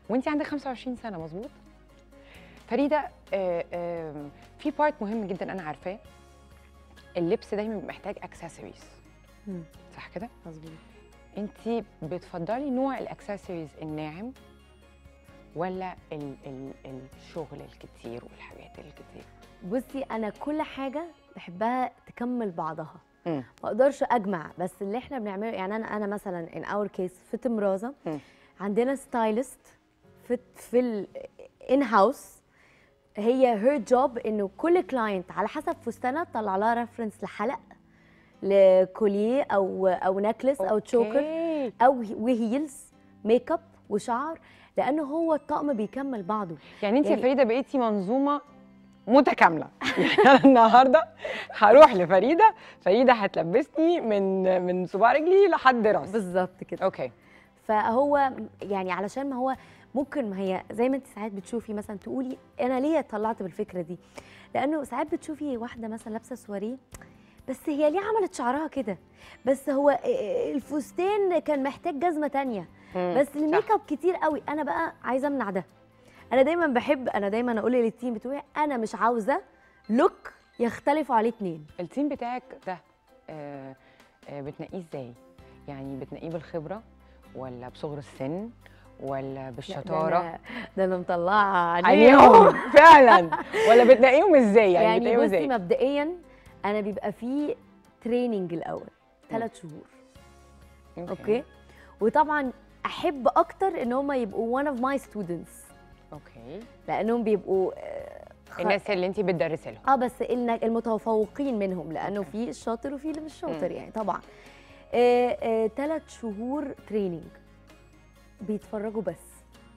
وانت عندك 25 سنه مظبوط فريده آه، آه، في بارت مهم جدا انا عارفاه اللبس دايما بيبقى محتاج اكسسوارز مم. صح كده مظبوط انت بتفضلي نوع الاكسسوارز الناعم ولا ال ال الشغل الكتير والحاجات الكتير بصي انا كل حاجه بحبها تكمل بعضها مم. ما اقدرش اجمع بس اللي احنا بنعمله يعني انا انا مثلا ان اور كيس في تمرازه مم. عندنا ستايلست في في الان هاوس هي هير جوب انه كل كلاينت على حسب فستانه تطلع لها ريفرنس لحلق لكوليه او او نكلس او تشوكر أوكي. او وهيلز ميك اب وشعر لانه هو الطقم بيكمل بعضه يعني انت يا يعني- فريده بقيتي منظومه متكامله يعني انا النهارده هروح لفريده فريده هتلبسني من من صباع رجلي لحد راسي بالظبط كده اوكي فهو يعني علشان ما هو ممكن ما هي زي ما انت ساعات بتشوفي مثلا تقولي انا ليه طلعت بالفكره دي لانه ساعات بتشوفي واحده مثلا لابسه سواريه بس هي ليه عملت شعرها كده بس هو الفستان كان محتاج جزمه تانية مم، بس صح. الميك اب كتير قوي انا بقى عايزه امنع ده انا دايما بحب انا دايما اقول للتيم بتوعي انا مش عاوزه لوك يختلفوا عليه اتنين التيم بتاعك ده آه آه بتنقيه ازاي يعني بتنقيه بالخبره ولا بصغر السن ولا بالشطاره ده أنا- ده انا مطلعه عينيهم فعلا ولا بتنقيهم ازاي يعني, يعني بتنقيهم بصي ازاي مبدئيا انا بيبقى فيه تريننج الاول ثلاث شهور اوكي وطبعا احب اكتر ان هم يبقوا one of my students اوكي لانهم بيبقوا آه، خ- الناس اللي انت بتدرسي لهم اه بس إن- المتفوقين منهم لانه أوكي. في الشاطر وفي اللي مش شاطر مم. يعني طبعا ثلاث شهور تريننج بيتفرجوا بس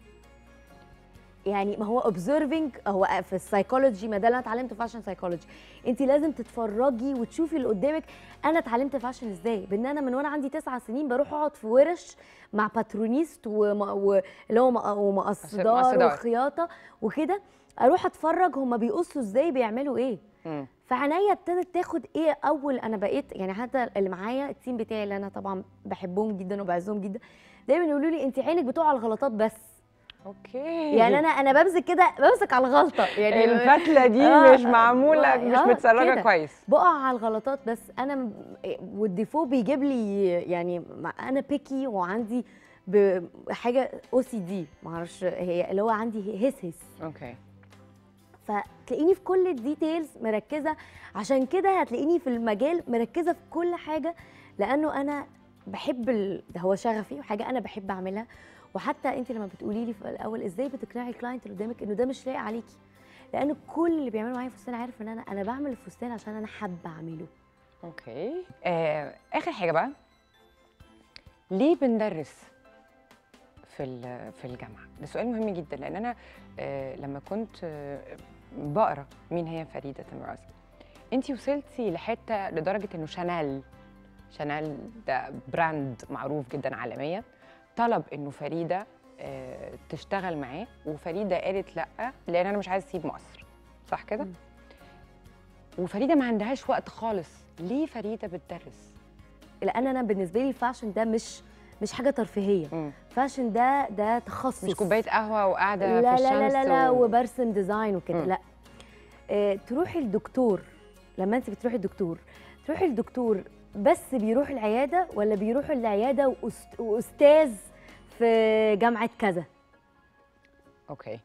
يعني ما هو observing هو في السايكولوجي ما ده اللي انا اتعلمته فاشن سايكولوجي انت لازم تتفرجي وتشوفي اللي قدامك انا اتعلمت فاشن ازاي بان انا من وانا عندي تسعة سنين بروح اقعد في ورش مع باترونيست وم- واللي هو مق- ومقصدار مقصدار. وخياطه وكده اروح اتفرج هما بيقصوا ازاي بيعملوا ايه مم. فعناية ابتدت تاخد ايه اول انا بقيت يعني حتى اللي معايا التيم بتاعي اللي انا طبعا بحبهم جدا وبعزهم جدا دايما يقولوا لي انت عينك بتقع على الغلطات بس اوكي يعني انا انا بمسك كده بمسك على الغلطه يعني الفتله دي آه، مش معموله آه، مش آه، متسرجه كده. كويس بقع على الغلطات بس انا م- والديفو بيجيب لي يعني مع- انا بيكي وعندي ب- حاجه او سي دي معرفش هي اللي هو عندي هس هس اوكي فتلاقيني في كل الديتيلز مركزه عشان كده هتلاقيني في المجال مركزه في كل حاجه لانه انا بحب ال... ده هو شغفي وحاجه انا بحب اعملها وحتى انت لما بتقولي لي في الاول ازاي بتقنعي الكلاينت اللي قدامك انه ده مش لايق عليكي لان كل اللي بيعملوا معايا فستان عارف ان انا انا بعمل الفستان عشان انا حابه اعمله اوكي آه اخر حاجه بقى ليه بندرس في ال- في الجامعه ده سؤال مهم جدا لان انا آه لما كنت آه بقرا مين هي فريده تمراز انت وصلتي لحته لدرجه انه شانيل شانيل ده براند معروف جدا عالميا طلب انه فريده آه تشتغل معاه وفريده قالت لا لان انا مش عايزه اسيب مصر صح كده مم. وفريده ما عندهاش وقت خالص ليه فريده بتدرس لان انا بالنسبه لي الفاشن ده مش مش حاجه ترفيهيه مم. فاشن ده ده تخصص مش كوبايه قهوه وقاعده لا في لا الشمس لا لا, لا و... وبرسم ديزاين وكده مم. لا آه تروحي الدكتور لما انت بتروحي الدكتور تروحي الدكتور بس بيروح العياده ولا بيروح العياده وأست... واستاذ في جامعه كذا اوكي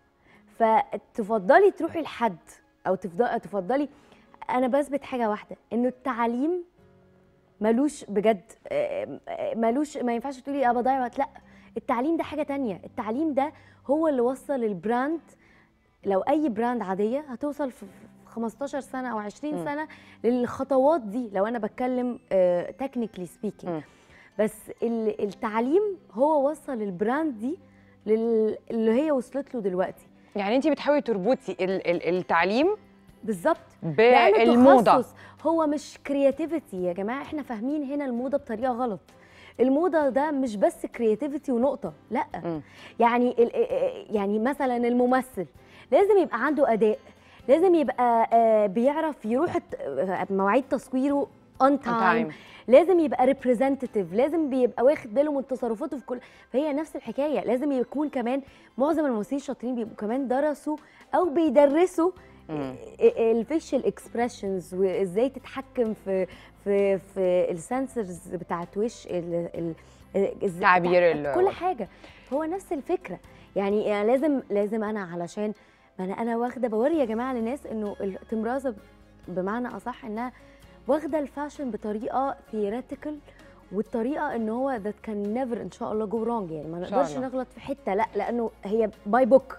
فتفضلي تروحي لحد او تفضلي تفضلي انا بثبت حاجه واحده انه التعليم ملوش بجد آه، آه، ملوش ما ينفعش تقولي اه بضيع وقت لا التعليم ده حاجه تانية التعليم ده هو اللي وصل البراند لو اي براند عاديه هتوصل في في 15 سنه او 20 مم. سنه للخطوات دي لو انا بتكلم تكنيكلي سبيكينج مم. بس ال- التعليم هو وصل البراند دي لل- اللي هي وصلت له دلوقتي يعني انت بتحاولي تربطي ال- ال- التعليم بالظبط لأن بالموضه التخصص هو مش كرياتيفيتي يا جماعه احنا فاهمين هنا الموضه بطريقه غلط الموضه ده مش بس كرياتيفيتي ونقطه لا مم. يعني ال- يعني مثلا الممثل لازم يبقى عنده اداء لازم يبقى آه، بيعرف يروح الت- آه، مواعيد تصويره اون On تايم time. لازم يبقى ريبريزنتيف لازم بيبقى واخد باله من تصرفاته في كل فهي نفس الحكايه لازم يكون كمان معظم الممثلين الشاطرين بيبقوا كمان درسوا او بيدرسوا مم. الفيشل اكسبريشنز وازاي تتحكم في في في السنسرز بتاعت وش ال ال إز- تعبير بتاع- ال- كل حاجه هو نفس الفكره يعني, يعني لازم لازم انا علشان ما انا انا واخده بوري يا جماعه للناس انه التمرازه بمعنى اصح انها واخده الفاشن بطريقه ثيوريتيكال والطريقه ان هو ذات كان نيفر ان شاء الله جو رونج يعني ما إن شاء نقدرش الله. نغلط في حته لا لانه هي باي بوك